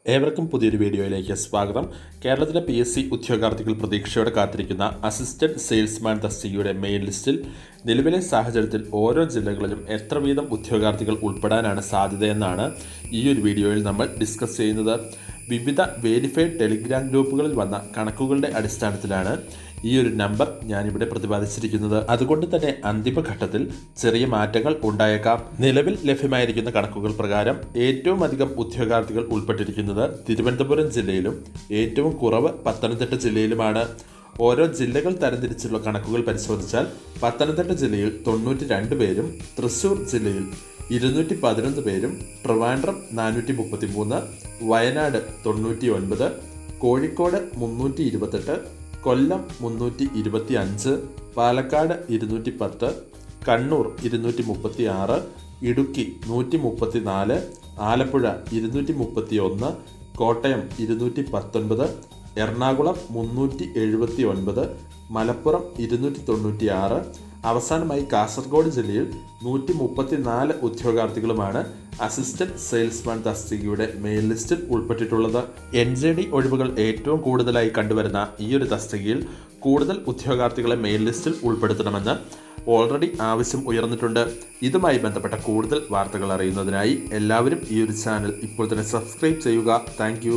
ഏവർക്കും പുതിയൊരു വീഡിയോയിലേക്ക് സ്വാഗതം കേരളത്തിലെ പി എസ് സി ഉദ്യോഗാർത്ഥികൾ പ്രതീക്ഷയോടെ കാത്തിരിക്കുന്ന അസിസ്റ്റന്റ് സെയിൽസ്മാൻ തസ്തികയുടെ മെയിൻ ലിസ്റ്റിൽ നിലവിലെ സാഹചര്യത്തിൽ ഓരോ ജില്ലകളിലും എത്ര വീതം ഉദ്യോഗാർത്ഥികൾ ഉൾപ്പെടാനാണ് സാധ്യതയെന്നാണ് ഈ ഒരു വീഡിയോയിൽ നമ്മൾ ഡിസ്കസ് ചെയ്യുന്നത് വിവിധ വേരിഫൈഡ് ടെലിഗ്രാം ഗ്രൂപ്പുകളിൽ വന്ന കണക്കുകളുടെ അടിസ്ഥാനത്തിലാണ് ഈ ഒരു നമ്പർ ഞാനിവിടെ പ്രതിപാദിച്ചിരിക്കുന്നത് അതുകൊണ്ട് തന്നെ അന്തിമഘട്ടത്തിൽ ചെറിയ മാറ്റങ്ങൾ ഉണ്ടായേക്കാം നിലവിൽ ലഭ്യമായിരിക്കുന്ന കണക്കുകൾ പ്രകാരം ഏറ്റവും അധികം ഉദ്യോഗാർത്ഥികൾ ഉൾപ്പെട്ടിരിക്കുന്നത് തിരുവനന്തപുരം ജില്ലയിലും ഏറ്റവും കുറവ് പത്തനംതിട്ട ജില്ലയിലുമാണ് ഓരോ ജില്ലകൾ തരംതിരിച്ചുള്ള കണക്കുകൾ പരിശോധിച്ചാൽ പത്തനംതിട്ട ജില്ലയിൽ തൊണ്ണൂറ്റി രണ്ട് പേരും തൃശൂർ ജില്ലയിൽ ഇരുന്നൂറ്റി പതിനൊന്ന് പേരും ട്രിവാൻഡ്രം നാനൂറ്റി മുപ്പത്തി മൂന്ന് വയനാട് തൊണ്ണൂറ്റി ഒൻപത് കോഴിക്കോട് മുന്നൂറ്റി ഇരുപത്തെട്ട് കൊല്ലം മുന്നൂറ്റി ഇരുപത്തി അഞ്ച് പാലക്കാട് ഇരുന്നൂറ്റി പത്ത് കണ്ണൂർ ഇരുന്നൂറ്റി മുപ്പത്തി ആറ് ഇടുക്കി നൂറ്റി മുപ്പത്തി നാല് ആലപ്പുഴ ഇരുന്നൂറ്റി മുപ്പത്തി ഒന്ന് കോട്ടയം ഇരുന്നൂറ്റി പത്തൊൻപത് എറണാകുളം മുന്നൂറ്റി എഴുപത്തി ഒൻപത് മലപ്പുറം ഇരുന്നൂറ്റി തൊണ്ണൂറ്റി ആറ് അവസാനമായി കാസർഗോഡ് ജില്ലയിൽ നൂറ്റി മുപ്പത്തി നാല് ഉദ്യോഗാർത്ഥികളുമാണ് അസിസ്റ്റന്റ് സെയിൽസ്മാൻ തസ്തികയുടെ മെയിൻ ലിസ്റ്റിൽ ഉൾപ്പെട്ടിട്ടുള്ളത് എൻ ജെ ഡി ഒഴിവുകൾ ഏറ്റവും കൂടുതലായി കണ്ടുവരുന്ന ഈ ഒരു തസ്തികയിൽ കൂടുതൽ ഉദ്യോഗാർത്ഥികളെ മെയിൻ ലിസ്റ്റിൽ ഉൾപ്പെടുത്തണമെന്ന് ഓൾറെഡി ആവശ്യം ഉയർന്നിട്ടുണ്ട് ഇതുമായി ബന്ധപ്പെട്ട കൂടുതൽ വാർത്തകൾ അറിയുന്നതിനായി എല്ലാവരും ഈ ഒരു ചാനൽ ഇപ്പോൾ തന്നെ സബ്സ്ക്രൈബ് ചെയ്യുക താങ്ക്